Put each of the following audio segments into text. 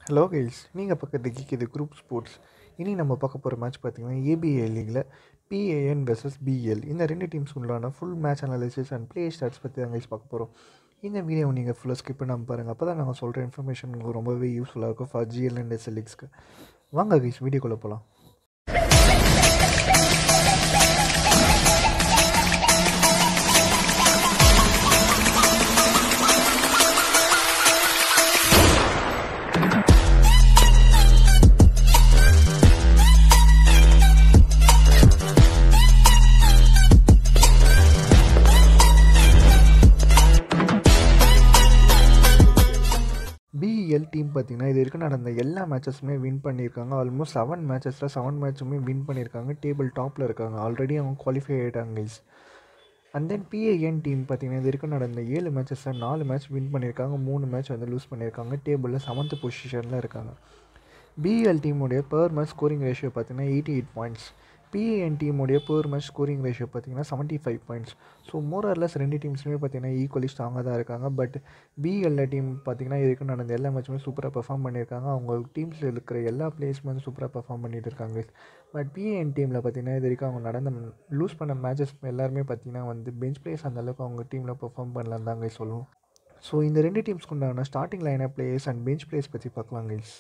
hello guys நீங்கள் பக்கத்து இது குரூப் ஸ்போர்ட்ஸ் இனி நம்ம பார்க்க போகிற மேட்ச் பார்த்தீங்கன்னா ஏபிஏ லீகில் பிஏஎன் வெர்சஸ் பிஎல் இந்த ரெண்டு டீம்ஸ் உண்டான full match analysis and play stats பற்றி தான் கைஸ் பார்க்க போகிறோம் இந்த வீடியோ நீங்கள் ஃபுல்லாக ஸ்கிப் பண்ணாமல் பாருங்கள் அப்போ தான் நாங்கள் சொல்கிற இன்ஃபர்மேஷன் உங்களுக்கு ரொம்பவே யூஸ்ஃபுல்லாக இருக்கும் ஃபார் ஜிஎல் அண்ட் எஸ்எல்எக்ஸ்க்கு வாங்க கைஸ் வீடியோக்குள்ளே போகலாம் பிஇஎல் டீம் பார்த்தீங்கன்னா இது வரைக்கும் நடந்த எல்லா மேட்சஸுமே வின் பண்ணியிருக்காங்க ஆல்மோஸ்ட் செவன் மேட்சஸில் செவன் மேட்சுமே வின் பண்ணியிருக்காங்க டேபிள் டாப்பில் இருக்காங்க ஆல்ரெடி அவங்க குவாலிஃபை ஆகிட்டாங்க guys and then PAN team பார்த்தீங்கன்னா இது வரைக்கும் நடந்த ஏழு மேட்சஸில் நாலு மேட்ச் வின் பண்ணியிருக்காங்க மூணு மேட்ச் வந்து லூஸ் பண்ணியிருக்காங்க டேபிளில் செவன்த் பொசிஷனில் இருக்காங்க பிஇஎல் டீமுடைய பர் மேட்ச் ஸ்கோரிங் ரேஷியோ பார்த்தீங்கன்னா எயிட்டி எயிட் பாயிண்ட்ஸ் பிஏஎன் டீமுடைய பர் மேட்ச் ஸ்கோரிங் ரேஷியோ பார்த்தீங்கன்னா seventy five points so more or less ரெண்டு டீம்ஸுமே பார்த்தீங்கன்னா ஈக்குவலி ஸ்ட்ராங்காக தான் இருக்காங்க பட் பிஎல்ல டீம் பார்த்தீங்கன்னா இதுக்கு நடந்த எல்லா மேட்சுமே சூப்பராக பெர்ஃபார்ம் பண்ணியிருக்காங்க அவங்க டீம்ஸில் இருக்கிற எல்லா பிளேயர்ஸுமே வந்து சூப்பராக பெர்ஃபார்ம் பண்ணிட்டு இருக்காங்க பட் பிஏஎன் டீமில் பார்த்தீங்கன்னா இது வரைக்கும் அவங்க நடந்த லூஸ் பண்ண மேட்சஸ் எல்லாருமே பார்த்தீங்கன்னா வந்து பெஞ்ச் பிளேயர்ஸ் அந்தளவுக்கு அவங்க டீமில் பெர்ஃபார்ம் பண்ணலாம் தாங்க சொல்லுவோம் ஸோ இந்த ரெண்டு டீம்ஸ்க்கு உண்டான ஸ்டார்டிங் லைனாக பிளேயர்ஸ் அண்ட் பெஞ்ச் பிளேயர்ஸ் பற்றி பார்க்கலாம் கைஸ்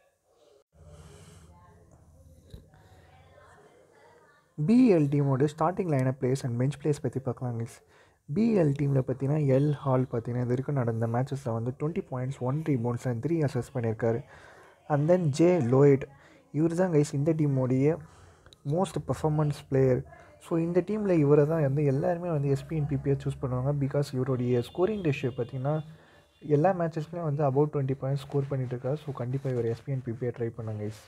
பிஎல் டீமோட ஸ்டார்டிங் லைனை பிளேஸ் அண்ட் பெஞ்ச் பிளேஸ் பற்றி பார்க்கலாம் கைஸ் பிஎல் டீமில் பார்த்தீங்கன்னா எல் ஹால் பார்த்தீங்கன்னா இது வரைக்கும் நடந்த மேட்சஸில் வந்து twenty points one rebounds and three அசஸ் பண்ணியிருக்காரு அண்ட் தென் ஜே லோயிட் இவர் தான் கைஸ் இந்த டீமோடைய மோஸ்ட் பர்ஃபார்மன்ஸ் பிளேயர் ஸோ இந்த டீமில் இவரை தான் வந்து எல்லாருமே வந்து எஸ்பிஎன் பிபியை சூஸ் பண்ணுவாங்க பிகாஸ் இவருடைய ஸ்கோரிங் ரேஷியோ பார்த்தீங்கன்னா எல்லா மேட்சஸ்லேயும் வந்து அபவுட் டுவெண்ட்டி பாயிண்ட்ஸ் ஸ்கோர் பண்ணிட்டு இருக்காரு ஸோ கண்டிப்பாக இவர் எஸ்பிஎன் பிபியை ட்ரை பண்ணாங்க கைஸ்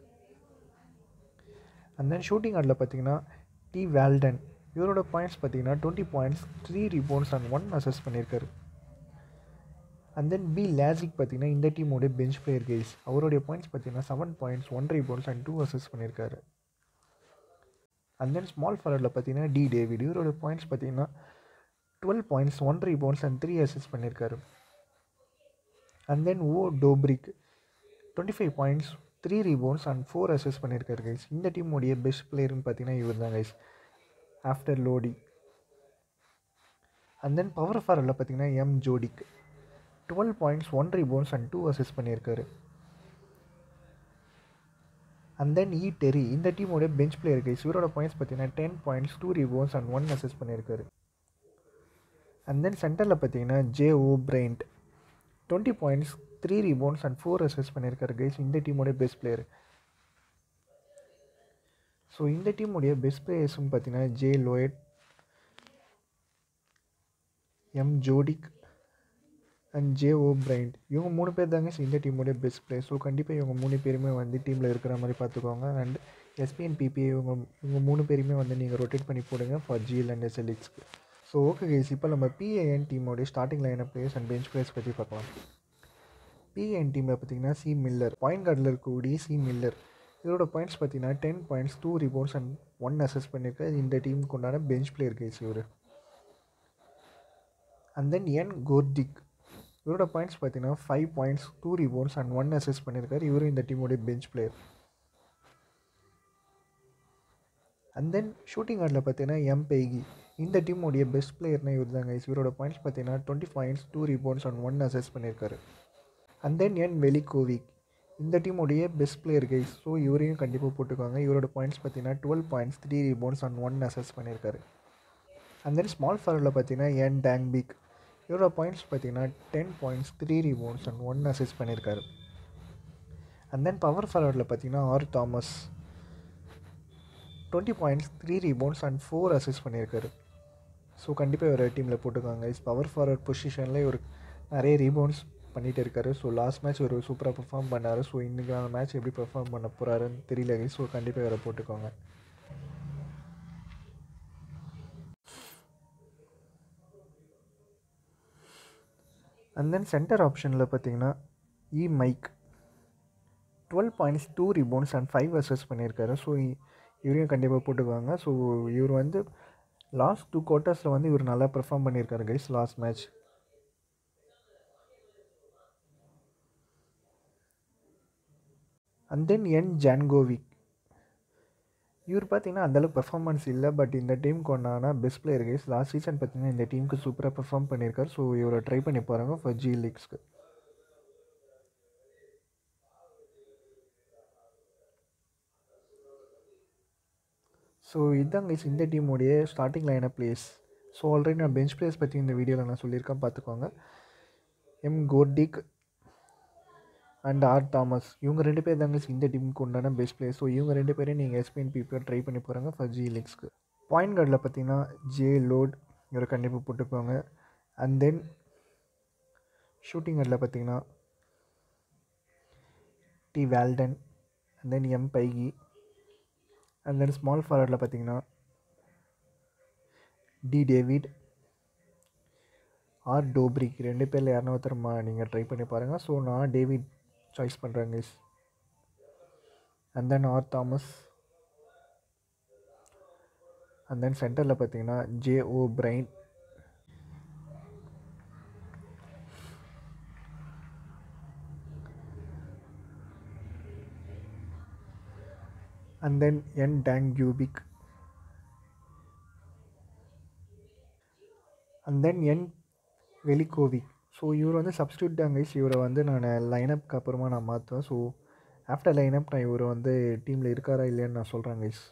அண்ட் தென் ஷூட்டிங் ஆடில் பார்த்தீங்கன்னா டி வேல்டன் இவரோட பாயிண்ட்ஸ் பார்த்தீங்கன்னா twenty points three rebounds and one அசஸ் பண்ணியிருக்காரு அண்ட் தென் பி லேசிக் பார்த்தீங்கன்னா இந்த டீமோட பெஞ்ச் பிளேயர் கைஸ் அவருடைய பாயிண்ட்ஸ் பார்த்தீங்கன்னா seven points one rebounds and two அசஸ் பண்ணியிருக்காரு அண்ட் தென் ஸ்மால் ஃபார்வர்டில் பார்த்தீங்கன்னா டி டேவிட் இவரோட பாயிண்ட்ஸ் பார்த்தீங்கன்னா twelve points one rebounds and three அசஸ் பண்ணியிருக்காரு and then O டோப்ரிக் twenty five points three rebounds and four அசஸ் பண்ணியிருக்காரு கைஸ் இந்த டீமுடைய பெஸ்ட் பிளேயர்னு பார்த்தீங்கன்னா இவர் தான் guys after Lodi and then power ஃபாரில் பார்த்தீங்கன்னா M Jodic twelve points one rebounds and two அசஸ் பண்ணியிருக்காரு அண்ட் தென் இ டெரி இந்த டீமோட பெஞ்ச் பிளேயர் கைஸ் இவரோட பாயிண்ட்ஸ் பார்த்தீங்கன்னா ten points two rebounds and one அசஸ் பண்ணியிருக்காரு அண்ட் தென் சென்டரில் பார்த்தீங்கன்னா J O Bryant twenty points three rebounds and four அசஸ் பண்ணியிருக்காரு கைஸ் இந்த டீமோடைய பெஸ்ட் பிளேயர் ஸோ இந்த டீமுடைய பெஸ்ட் பிளேயர்ஸ்னு பார்த்தீங்கன்னா J Lloyd M Jodic and J O Bryant இவங்க மூணு பேர் தாங்க இந்த டீமுடைய பெஸ்ட் பிளேயர் ஸோ கண்டிப்பாக இவங்க மூணு பேருமே வந்து டீமில் இருக்கிற மாதிரி பார்த்துக்கோங்க அண்ட் எஸ்பிஎன் பிபி இவங்க இவங்க மூணு பேருமே வந்து நீங்கள் ரொட்டேட் பண்ணி போடுங்க ஃபார் ஜிஎல் அண்ட் எஸ்எல்எக்ஸ்க்கு ஸோ ஓகே கைஸ் இப்போ நம்ம பிஏஎன் டீமோடைய starting line players and bench players பற்றி பார்க்கலாம் பிஎன் டீமில் பார்த்தீங்கன்னா சி மில்லர் பாயிண்ட் கார்டில் இருக்கக்கூடிய சி மில்லர் இதோட பாயிண்ட்ஸ் பார்த்தீங்கன்னா ten points two rebounds and one அசஸ் பண்ணியிருக்காரு இந்த டீமுக்கு உண்டான பெஞ்ச் பிளேயர் கைஸ் இவர் அண்ட் தென் என் கோர்டிக் இவரோட பாயிண்ட்ஸ் பார்த்தீங்கன்னா five points two rebounds and one அசஸ் பண்ணியிருக்காரு இவரும் இந்த டீமோடைய bench player and then shooting ஆர்டில் பார்த்தீங்கன்னா எம் பெய்கி இந்த டீமோடைய பெஸ்ட் பிளேயர்னா இவர் தான் கைஸ் இவரோட பாயிண்ட்ஸ் பார்த்தீங்கன்னா twenty points two rebounds and one அசஸ் பண்ணியிருக்காரு அண்ட் தென் என் வெலிகோவிக் இந்த டீமுடைய பெஸ்ட் பிளேயர் கைஸ் ஸோ இவரையும் கண்டிப்பாக போட்டுக்கோங்க இவரோட பாயிண்ட்ஸ் பார்த்தீங்கன்னா twelve points three rebounds and one அசஸ் பண்ணியிருக்காரு அண்ட் தென் ஸ்மால் ஃபார்வர்டில் பார்த்தீங்கன்னா என் டேங்பிக் இவரோட பாயிண்ட்ஸ் பார்த்தீங்கன்னா ten points three rebounds and one அசஸ் பண்ணியிருக்காரு அண்ட் தென் பவர் ஃபார்வர்டில் பார்த்தீங்கன்னா R Thomas twenty points three rebounds and four அசஸ் பண்ணியிருக்காரு ஸோ கண்டிப்பாக ஒரு டீமில் போட்டுக்கோங்க இஸ் பவர் ஃபார்வர்ட் பொசிஷனில் ஒரு நிறைய ரீபவுண்ட்ஸ் பண்ணிகிட்டு இருக்காரு ஸோ லாஸ்ட் மேட்ச் ஒரு சூப்பராக பெர்ஃபார்ம் பண்ணார் ஸோ இன்றைக்கான மேட்ச் எப்படி பெர்ஃபார்ம் பண்ண போகிறாருன்னு தெரியல ஸோ கண்டிப்பாக இவரை போட்டுக்கோங்க அண்ட் தென் சென்டர் ஆப்ஷனில் பார்த்தீங்கன்னா E Mike twelve points two rebounds and five அசஸ் பண்ணியிருக்காரு ஸோ இவரையும் கண்டிப்பாக போட்டுக்குவாங்க ஸோ இவர் வந்து லாஸ்ட் டூ குவார்ட்டர்ஸில் வந்து இவர் நல்லா பெர்ஃபார்ம் பண்ணியிருக்காரு guys last match and then N Jankovic இவர் பார்த்தீங்கன்னா அந்தளவுக்கு பெர்ஃபார்மன்ஸ் இல்லை பட் இந்த டீமுக்கு ஒன்றானா best player guys last season பார்த்தீங்கன்னா இந்த டீமுக்கு சூப்பராக பெர்ஃபார்ம் பண்ணியிருக்காரு ஸோ இவரை ட்ரை பண்ணி போகிறாங்க ஃபார் ஜி லீக்ஸ்க்கு ஸோ இதுதான் கைஸ் இந்த டீமுடைய starting line players so already நான் பெஞ்ச் பிளேஸ் பற்றி இந்த வீடியோவில் நான் சொல்லியிருக்கேன் பார்த்துக்கோங்க M Kordic and R Thomas இவங்க ரெண்டு பேர் தாங்க இந்த டீமுக்கு உண்டான பெஸ்ட் பிளேஸ் ஸோ இவங்க ரெண்டு பேரையும் நீங்கள் எஸ்பிஎன் பிபிஆர் ட்ரை பண்ணி போகிறாங்க ஃபார் ஜி லீக்ஸ்க்கு பாயிண்ட் கார்டில் பார்த்தீங்கன்னா ஜே லோட் இவரை கண்டிப்பாக போட்டுக்கோங்க அண்ட் தென் ஷூட்டிங் கார்டில் பார்த்தீங்கன்னா D Walton and then M Baiki and then small ஃபார்வர்டில் பார்த்தீங்கன்னா டி டேவிட் ஆர் டோப்ரிக் ரெண்டு பேரில் யாருன்னா ஒருத்தரமா நீங்கள் ட்ரை பண்ணி பாருங்கள் ஸோ நான் டேவிட் சாய்ஸ் பண்ணுறேன் guys and then R Thomas and then சென்டரில் பார்த்தீங்கன்னா J O Brian and then N Dangubic and then N Velikovic so இவர் வந்து சப்ஸ்டியூட் தான் கைஸ் இவரை வந்து நான் லைனப்க்கு அப்புறமா நான் மாற்றுவேன் ஸோ ஆஃப்டர் லைனப் நான் இவர் வந்து டீமில் இருக்காரா இல்லையான்னு நான் சொல்கிறேன் கைஸ்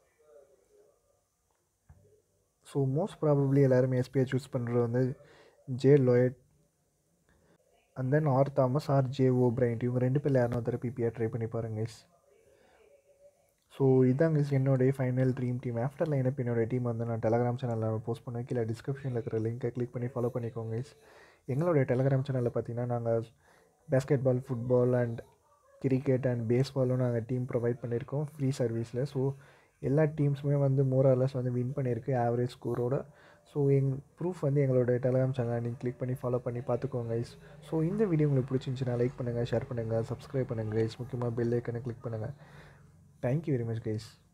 ஸோ மோஸ்ட் ப்ராபப்ளி எல்லாருமே எஸ்பிஐ சூஸ் பண்ணுறது வந்து J Lloyd and then R Thomas or J O Bryant இவங்க ரெண்டு பேர் யாரும் ஒருத்தர் பிபிஆர் ட்ரை பண்ணி பாருங்க கைஸ் ஸோ இதாங்க என்னுடைய final dream team after lineup என்னோடய டீம் வந்து நான் டெலகிராம் சேனலில் போஸ்ட் பண்ண கீழே டிஸ்கிரிப்ஷனில் இருக்கிற லிங்கை கிளிக் பண்ணி ஃபாலோ பண்ணிக்கோங்க கைஸ் எங்களுடைய டெலகிராம் சேனலில் பார்த்தீங்கன்னா நாங்கள் basketball football and cricket and பேஸ்பாலும் நாங்கள் டீம் ப்ரொவைட் பண்ணியிருக்கோம் ஃப்ரீ சர்வீஸில் ஸோ எல்லா டீம்ஸுமே வந்து மோரலஸ் வந்து வின் பண்ணியிருக்கு ஆவரேஜ் ஸ்கோரோட ஸோ எங் ப்ரூஃப் வந்து எங்களோட டெலகிராம் சேனலை நீங்கள் கிளிக் பண்ணி ஃபாலோ பண்ணி பார்த்துக்கோங்க கைஸ் ஸோ இந்த வீடியோ உங்களுக்கு பிடிச்சிருந்துச்சுன்னா லைக் பண்ணுங்கள் ஷேர் பண்ணுங்கள் சப்ஸ்கிரைப் பண்ணுங்கள் கைஸ் முக்கியமாக பெல் ஐக்கனை கிளிக் பண்ணுங்கள் தேங்க்யூ வெரி மச் கைஸ்